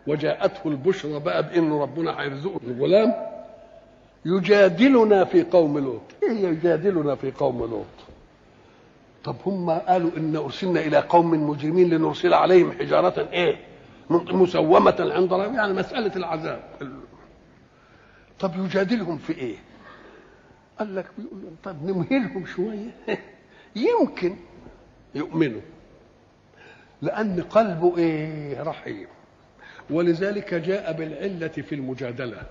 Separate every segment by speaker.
Speaker 1: وجاءته البشرى بقى بانه ربنا هيرزقه الغلام يجادلنا في قوم لوط ايه يجادلنا في قوم لوط طب هم قالوا ان ارسلنا الى قوم مجرمين لنرسل عليهم حجاره ايه مسومه عند ربهم يعني مساله العذاب طب يجادلهم في ايه قال لك بيقول لهم طب نمهلهم شويه يمكن يؤمنوا لان قلبه ايه رحيم ولذلك جاء بالعله في المجادله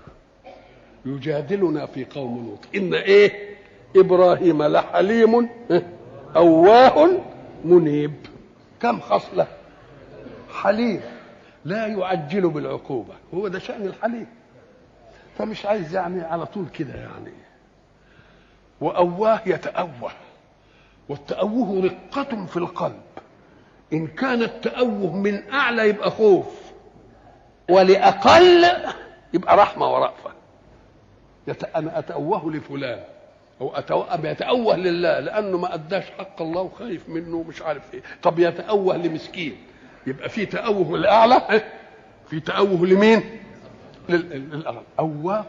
Speaker 1: يجادلنا في قوم لوط ان ايه ابراهيم لحليم اواه منيب كم خصله حليم لا يعجل بالعقوبه هو ده شان الحليم فمش عايز يعني على طول كده يعني وأواه يتأوه والتأوه رقة في القلب إن كان التأوه من أعلى يبقى خوف ولأقل يبقى رحمة ورأفة يت... أنا أتأوه لفلان أو أتأوه يتأوه لله لأنه ما أداش حق الله وخايف منه ومش عارف إيه طب يتأوه لمسكين يبقى في تأوه للأعلى في تأوه لمين؟ للأعلى أواه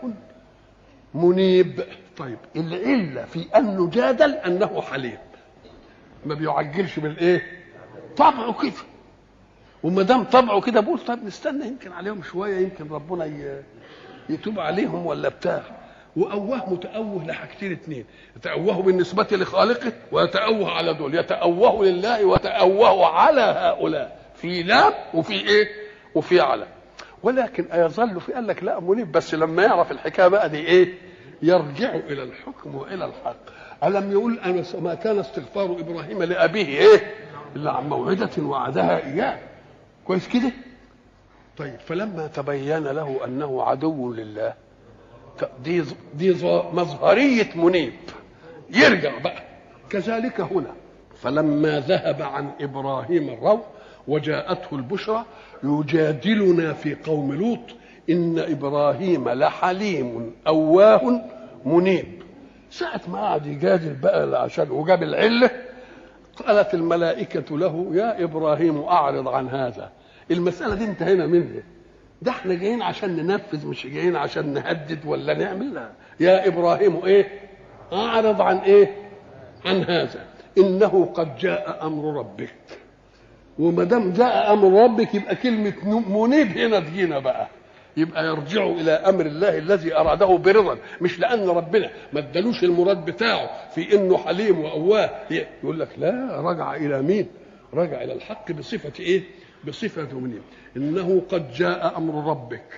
Speaker 1: منيب طيب العله في انه جادل انه حليم ما بيعجلش بالايه طبعه كده وما دام طبعه كده بقول طب نستنى يمكن عليهم شويه يمكن ربنا يتوب عليهم ولا بتاع وأواه متأوه لحاجتين اتنين يتأوه بالنسبة لخالقه ويتأوه على دول يتأوه لله ويتأوه على هؤلاء في لام وفي ايه وفي على ولكن أيظل في قال لك لا منيب بس لما يعرف الحكاية بقى دي ايه يرجع الى الحكم والى الحق الم يقول انا ما كان استغفار ابراهيم لابيه ايه الا عن موعده وعدها اياه كويس كده طيب فلما تبين له انه عدو لله دي دي مظهريه منيب يرجع بقى كذلك هنا فلما ذهب عن ابراهيم الروع وجاءته البشرى يجادلنا في قوم لوط إن إبراهيم لحليم أواه منيب ساعة ما قعد يجادل بقى عشان وجاب العلة قالت الملائكة له يا إبراهيم أعرض عن هذا المسألة دي انتهينا منها ده احنا جايين عشان ننفذ مش جايين عشان نهدد ولا نعمل لا يا إبراهيم إيه أعرض عن إيه عن هذا إنه قد جاء أمر ربك وما دام جاء أمر ربك يبقى كلمة منيب هنا تجينا بقى يبقى يرجع الى امر الله الذي اراده برضا مش لان ربنا ما ادالوش المراد بتاعه في انه حليم واواه يقول لك لا رجع الى مين رجع الى الحق بصفه ايه بصفه منيب انه قد جاء امر ربك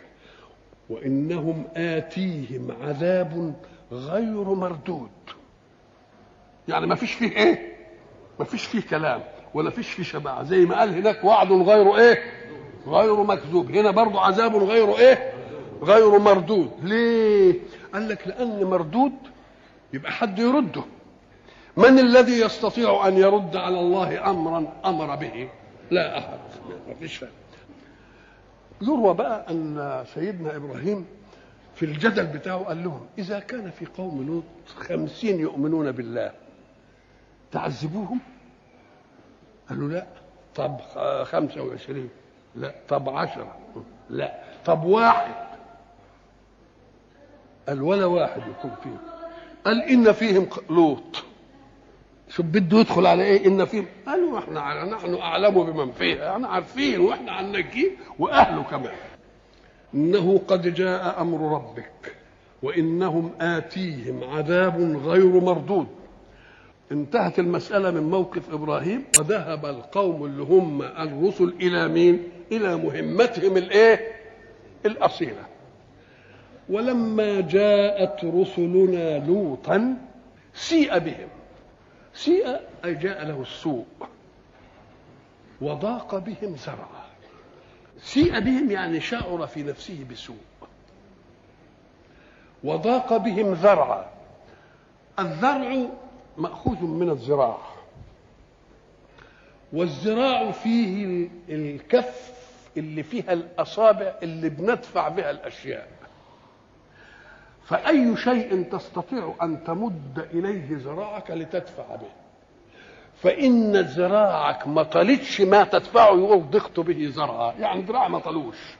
Speaker 1: وانهم اتيهم عذاب غير مردود يعني ما فيش فيه ايه ما فيش فيه كلام ولا فيش فيه شبع زي ما قال هناك وعد غير ايه غير مكذوب هنا برضو عذاب غير ايه غير مردود ليه قال لك لان مردود يبقى حد يرده من الذي يستطيع ان يرد على الله امرا امر به لا احد ما فيش فهم يروى بقى ان سيدنا ابراهيم في الجدل بتاعه قال لهم اذا كان في قوم لوط خمسين يؤمنون بالله تعذبوهم قالوا لا طب خمسة وعشرين لا طب عشرة لا طب واحد قال ولا واحد يكون فيهم قال إن فيهم لوط شوف بده يدخل على ايه ان فيهم قالوا احنا نحن اعلم بمن فيها احنا عارفين واحنا هننجيه واهله كمان انه قد جاء امر ربك وانهم اتيهم عذاب غير مردود انتهت المسألة من موقف إبراهيم وذهب القوم اللي هم الرسل إلى مين؟ إلى مهمتهم الإيه؟ الأصيلة ولما جاءت رسلنا لوطا سيء بهم سيء أي جاء له السوء وضاق بهم زرعا سيء بهم يعني شعر في نفسه بسوء وضاق بهم ذرعا الذرع مأخوذ من الزراع والزراع فيه الكف اللي فيها الأصابع اللي بندفع بها الأشياء فأي شيء تستطيع أن تمد إليه ذراعك لتدفع به فإن ذراعك ما طلتش ما تدفعه يقول ضغط به زرعا يعني ذراع ما طلوش